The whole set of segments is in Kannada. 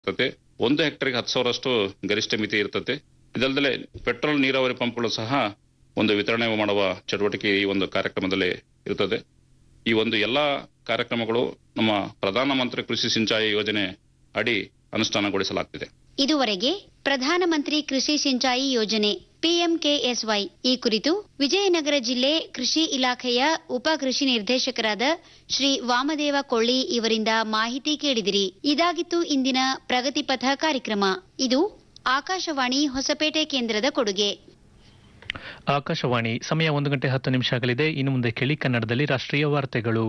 ಇರ್ತದೆ ಒಂದು ಹೆಕ್ಟರ್ಗೆ ಹತ್ತು ಸಾವಿರಷ್ಟು ಗರಿಷ್ಠ ಮಿತಿ ಇರ್ತದೆ ಇದಲ್ಲದೆ ಪೆಟ್ರೋಲ್ ನೀರಾವರಿ ಪಂಪ್ಗಳು ಸಹ ಒಂದು ವಿತರಣೆ ಮಾಡುವ ಚಟುವಟಿಕೆ ಈ ಒಂದು ಕಾರ್ಯಕ್ರಮದಲ್ಲಿ ಇರ್ತದೆ ಈ ಒಂದು ಎಲ್ಲಾ ಕಾರ್ಯಕ್ರಮಗಳು ನಮ್ಮ ಪ್ರಧಾನಮಂತ್ರಿ ಕೃಷಿ ಸಿಂಚಾಯಿ ಯೋಜನೆ ಅಡಿ ಅನುಷ್ಠಾನಗೊಳಿಸಲಾಗ್ತಿದೆ ಇದುವರೆಗೆ ಪ್ರಧಾನಮಂತ್ರಿ ಕೃಷಿ ಸಿಂಚಾಯಿ ಯೋಜನೆ ಪಿಎಂಕೆಎಸ್ವೈ ಈ ಕುರಿತು ವಿಜಯನಗರ ಜಿಲ್ಲೆ ಕೃಷಿ ಇಲಾಖೆಯ ಉಪ ಕೃಷಿ ನಿರ್ದೇಶಕರಾದ ಶ್ರೀ ವಾಮದೇವ ಕೊಳ್ಳಿ ಇವರಿಂದ ಮಾಹಿತಿ ಕೇಳಿದಿರಿ ಇದಾಗಿತ್ತು ಇಂದಿನ ಪ್ರಗತಿಪಥ ಕಾರ್ಯಕ್ರಮ ಇದು ಆಕಾಶವಾಣಿ ಹೊಸಪೇಟೆ ಕೇಂದ್ರದ ಕೊಡುಗೆ ಆಕಾಶವಾಣಿ ಸಮಯ ಒಂದು ಗಂಟೆ ಹತ್ತು ನಿಮಿಷ ಆಗಲಿದೆ ಇನ್ನು ಮುಂದೆ ಕೇಳಿ ಕನ್ನಡದಲ್ಲಿ ರಾಷ್ಟ್ರೀಯ ವಾರ್ತೆಗಳು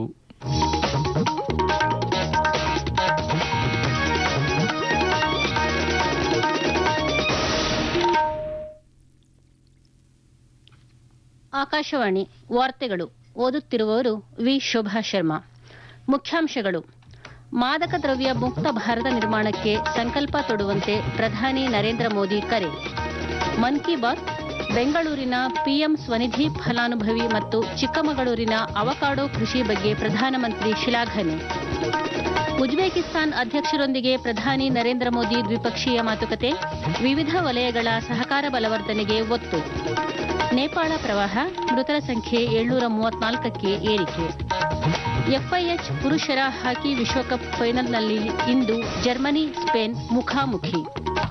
ಆಕಾಶವಾಣಿ ವಾರ್ತೆಗಳು ಓದುತ್ತಿರುವವರು ವಿ ಶೋಭಾ ಶರ್ಮಾ ಮುಖ್ಯಾಂಶಗಳು ಮಾದಕ ದ್ರವ್ಯ ಮುಕ್ತ ಭಾರತ ನಿರ್ಮಾಣಕ್ಕೆ ಸಂಕಲ್ಪ ತೊಡುವಂತೆ ಪ್ರಧಾನಿ ನರೇಂದ್ರ ಮೋದಿ ಕರೆ ಮನ್ ಕಿ ಬಾತ್ ಬೆಂಗಳೂರಿನ ಪಿಎಂ ಸ್ವನಿಧಿ ಫಲಾನುಭವಿ ಮತ್ತು ಚಿಕ್ಕಮಗಳೂರಿನ ಅವಕಾಡೋ ಕೃಷಿ ಬಗ್ಗೆ ಪ್ರಧಾನಮಂತ್ರಿ ಶ್ಲಾಘನೆ ಉಜ್ಬೇಕಿಸ್ತಾನ್ ಅಧ್ಯಕ್ಷರೊಂದಿಗೆ ಪ್ರಧಾನಿ ನರೇಂದ್ರ ಮೋದಿ ದ್ವಿಪಕ್ಷೀಯ ಮಾತುಕತೆ ವಿವಿಧ ವಲಯಗಳ ಸಹಕಾರ ಬಲವರ್ಧನೆಗೆ ಒತ್ತು ನೇಪಾಳ ಪ್ರವಾಹ ಮೃತರ ಸಂಖ್ಯೆ ಏಳ್ನೂರ ಮೂವತ್ನಾಲ್ಕಕ್ಕೆ ಏರಿಕೆ ಎಫ್ಐಎಚ್ ಪುರುಷರ ಹಾಕಿ ವಿಶ್ವಕಪ್ ಫೈನಲ್ನಲ್ಲಿ ಇಂದು ಜರ್ಮನಿ ಸ್ಪೇನ್ ಮುಖಾಮುಖಿ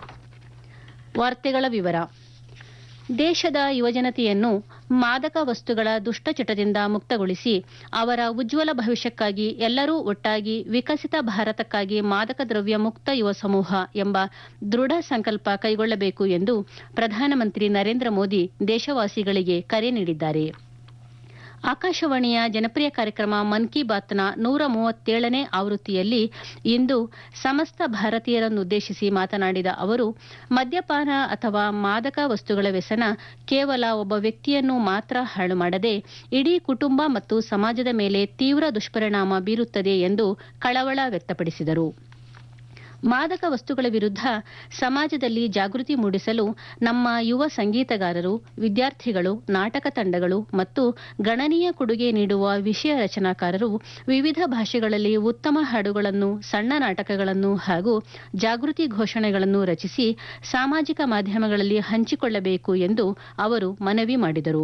ವಾರ್ತೆಗಳ ವಿವರ ದೇಶದ ಯುವಜನತೆಯನ್ನು ಮಾದಕ ವಸ್ತುಗಳ ದುಷ್ಟಚಟದಿಂದ ಮುಕ್ತಗೊಳಿಸಿ ಅವರ ಉಜ್ವಲ ಭವಿಷ್ಯಕ್ಕಾಗಿ ಎಲ್ಲರೂ ಒಟ್ಟಾಗಿ ವಿಕಸಿತ ಭಾರತಕ್ಕಾಗಿ ಮಾದಕ ದ್ರವ್ಯ ಮುಕ್ತ ಯುವ ಸಮೂಹ ಎಂಬ ದೃಢ ಸಂಕಲ್ಪ ಕೈಗೊಳ್ಳಬೇಕು ಎಂದು ಪ್ರಧಾನಮಂತ್ರಿ ನರೇಂದ್ರ ಮೋದಿ ದೇಶವಾಸಿಗಳಿಗೆ ಕರೆ ನೀಡಿದ್ದಾರೆ ಆಕಾಶವಾಣಿಯ ಜನಪ್ರಿಯ ಕಾರ್ಯಕ್ರಮ ಮನ್ ಕಿ ಬಾತ್ನ ನೂರ ಮೂವತ್ತೇಳನೇ ಆವೃತ್ತಿಯಲ್ಲಿ ಇಂದು ಸಮಸ್ತ ಭಾರತೀಯರನ್ನುದ್ದೇಶಿಸಿ ಮಾತನಾಡಿದ ಅವರು ಮದ್ಯಪಾನ ಅಥವಾ ಮಾದಕ ವಸ್ತುಗಳ ವ್ಯಸನ ಕೇವಲ ಒಬ್ಬ ವ್ಯಕ್ತಿಯನ್ನು ಮಾತ್ರ ಹಾಳು ಮಾಡದೆ ಇಡೀ ಕುಟುಂಬ ಮತ್ತು ಸಮಾಜದ ಮೇಲೆ ತೀವ್ರ ದುಷ್ಪರಿಣಾಮ ಬೀರುತ್ತದೆ ಎಂದು ಕಳವಳ ವ್ಯಕ್ತಪಡಿಸಿದರು ಮಾದಕ ವಸ್ತುಗಳ ವಿರುದ್ಧ ಸಮಾಜದಲ್ಲಿ ಜಾಗೃತಿ ಮೂಡಿಸಲು ನಮ್ಮ ಯುವ ಸಂಗೀತಗಾರರು ವಿದ್ಯಾರ್ಥಿಗಳು ನಾಟಕ ತಂಡಗಳು ಮತ್ತು ಗಣನೀಯ ಕೊಡುಗೆ ನೀಡುವ ವಿಷಯ ರಚನಾಕಾರರು ವಿವಿಧ ಭಾಷೆಗಳಲ್ಲಿ ಉತ್ತಮ ಹಾಡುಗಳನ್ನು ಸಣ್ಣ ನಾಟಕಗಳನ್ನು ಹಾಗೂ ಜಾಗೃತಿ ಘೋಷಣೆಗಳನ್ನು ರಚಿಸಿ ಸಾಮಾಜಿಕ ಮಾಧ್ಯಮಗಳಲ್ಲಿ ಹಂಚಿಕೊಳ್ಳಬೇಕು ಎಂದು ಅವರು ಮನವಿ ಮಾಡಿದರು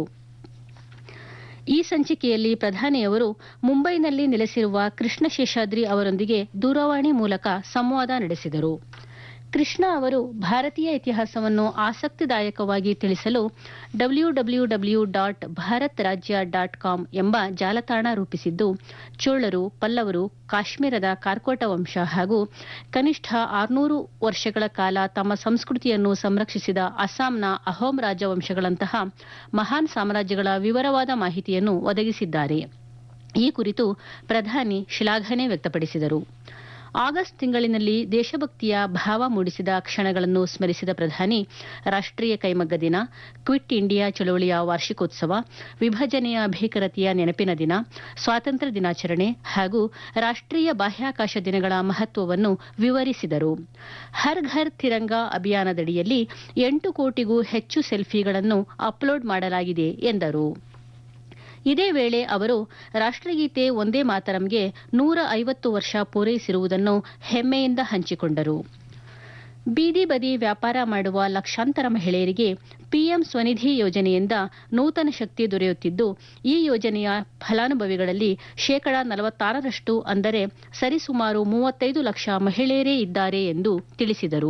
ಈ ಸಂಚಿಕೆಯಲ್ಲಿ ಪ್ರಧಾನಿಯವರು ಮುಂಬೈನಲ್ಲಿ ನೆಲೆಸಿರುವ ಕೃಷ್ಣ ಶೇಷಾದ್ರಿ ಅವರೊಂದಿಗೆ ದೂರವಾಣಿ ಮೂಲಕ ಸಂವಾದ ನಡೆಸಿದರು ಕೃಷ್ಣ ಅವರು ಭಾರತೀಯ ಇತಿಹಾಸವನ್ನು ಆಸಕ್ತಿದಾಯಕವಾಗಿ ತಿಳಿಸಲು W W W dot Bharat Rajya dot com ಎಂಬ ಜಾಲತಾಣ ರೂಪಿಸಿದ್ದು ಚೋಳರು ಪಲ್ಲವರು ಕಾಶ್ಮೀರದ ಕಾರ್ಕೋಟ ವಂಶ ಹಾಗೂ ಕನಿಷ್ಠ ಆರ್ನೂರು ವರ್ಷಗಳ ಕಾಲ ತಮ್ಮ ಸಂಸ್ಕೃತಿಯನ್ನು ಸಂರಕ್ಷಿಸಿದ ಅಸ್ಸಾಂನ ಅಹೋಂ ರಾಜವಂಶಗಳಂತಹ ಮಹಾನ್ ಸಾಮ್ರಾಜ್ಯಗಳ ವಿವರವಾದ ಮಾಹಿತಿಯನ್ನು ಒದಗಿಸಿದ್ದಾರೆ ಈ ಕುರಿತು ಪ್ರಧಾನಿ ಶ್ಲಾಘನೆ ವ್ಯಕ್ತಪಡಿಸಿದರು ಆಗಸ್ಟ್ ತಿಂಗಳಿನಲ್ಲಿ ದೇಶಭಕ್ತಿಯ ಭಾವ ಮೂಡಿಸಿದ ಕ್ಷಣಗಳನ್ನು ಸ್ಮರಿಸಿದ ಪ್ರಧಾನಿ ರಾಷ್ಟ್ರೀಯ ಕೈಮಗ್ಗ ದಿನ ಕ್ವಿಟ್ ಇಂಡಿಯಾ ಚಳವಳಿಯ ವಾರ್ಷಿಕೋತ್ಸವ ವಿಭಜನೆಯ ಭೀಕರತೆಯ ನೆನಪಿನ ದಿನ ಸ್ವಾತಂತ್ರ್ಯ ದಿನಾಚರಣೆ ಹಾಗೂ ರಾಷ್ಟ್ರೀಯ ಬಾಹ್ಯಾಕಾಶ ದಿನಗಳ ಮಹತ್ವವನ್ನು ವಿವರಿಸಿದರು ಹರ್ ಘರ್ ತಿರಂಗಾ ಅಭಿಯಾನದಡಿಯಲ್ಲಿ ಎಂಟು ಕೋಟಿಗೂ ಹೆಚ್ಚು ಸೆಲ್ಫಿಗಳನ್ನು ಅಪ್ಲೋಡ್ ಮಾಡಲಾಗಿದೆ ಎಂದರು ಇದೇ ವೇಳೆ ಅವರು ರಾಷ್ಟ್ರಗೀತೆ ಒಂದೇ ಮಾತರಂಗೆ ನೂರ ಐವತ್ತು ವರ್ಷ ಪೂರೈಸಿರುವುದನ್ನು ಹೆಮ್ಮೆಯಿಂದ ಹಂಚಿಕೊಂಡರು ಬೀದಿ ಬದಿ ವ್ಯಾಪಾರ ಮಾಡುವ ಲಕ್ಷಾಂತರ ಮಹಿಳೆಯರಿಗೆ ಪಿಎಂ ಸ್ವನಿಧಿ ಯೋಜನೆಯಿಂದ ನೂತನ ಶಕ್ತಿ ದೊರೆಯುತ್ತಿದ್ದು ಈ ಯೋಜನೆಯ ಫಲಾನುಭವಿಗಳಲ್ಲಿ ಶೇಕಡಾ ನಲವತ್ತಾರರಷ್ಟು ಅಂದರೆ ಸರಿಸುಮಾರು ಮೂವತ್ತೈದು ಲಕ್ಷ ಮಹಿಳೆಯರೇ ಇದ್ದಾರೆ ಎಂದು ತಿಳಿಸಿದರು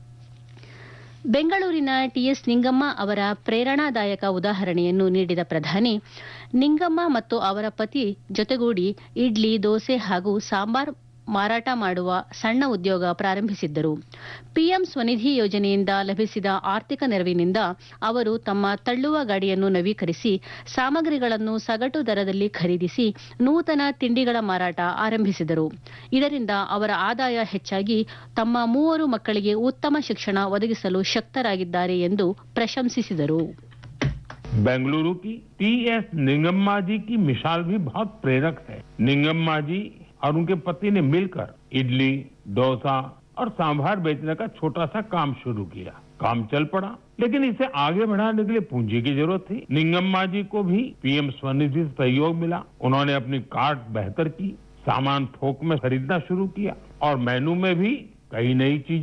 ಬೆಂಗಳೂರಿನ ಟಿಎಸ್ ನಿಂಗಮ್ಮ ಅವರ ಪ್ರೇರಣಾದಾಯಕ ಉದಾಹರಣೆಯನ್ನು ನೀಡಿದ ಪ್ರಧಾನಿ ನಿಂಗಮ್ಮ ಮತ್ತು ಅವರ ಪತಿ ಜೊತೆಗೂಡಿ ಇಡ್ಲಿ ದೋಸೆ ಹಾಗೂ ಸಾಂಬಾರ್ ಮಾರಾಟ ಮಾಡುವ ಸಣ್ಣ ಉದ್ಯೋಗ ಪ್ರಾರಂಭಿಸಿದ್ದರು ಪಿಎಂ ಸ್ವನಿಧಿ ಯೋಜನೆಯಿಂದ ಲಭಿಸಿದ ಆರ್ಥಿಕ ನೆರವಿನಿಂದ ಅವರು ತಮ್ಮ ತಳ್ಳುವ ಗಾಡಿಯನ್ನು ನವೀಕರಿಸಿ ಸಾಮಗ್ರಿಗಳನ್ನು ಸಗಟು ದರದಲ್ಲಿ ಖರೀದಿಸಿ ನೂತನ ತಿಂಡಿಗಳ ಮಾರಾಟ ಆರಂಭಿಸಿದರು ಇದರಿಂದ ಅವರ ಆದಾಯ ಹೆಚ್ಚಾಗಿ ತಮ್ಮ ಮೂವರು ಮಕ್ಕಳಿಗೆ ಉತ್ತಮ ಶಿಕ್ಷಣ ಒದಗಿಸಲು ಶಕ್ತರಾಗಿದ್ದಾರೆ ಎಂದು ಪ್ರಶಂಸಿಸಿದರು बेंगलुरु की टीएस निंगम्मा जी की मिसाल भी बहुत प्रेरक है निंगम्मा जी और उनके पति ने मिलकर इडली डोसा और सांभर बेचने का छोटा सा काम शुरू किया काम चल पड़ा लेकिन इसे आगे बढ़ाने के लिए पूंजी की जरूरत थी निंगम्मा जी को भी पीएम स्वनिधि से सहयोग मिला उन्होंने अपनी कार्ट बेहतर की सामान थोक में खरीदना शुरू किया और मेनू में भी कई नई चीजें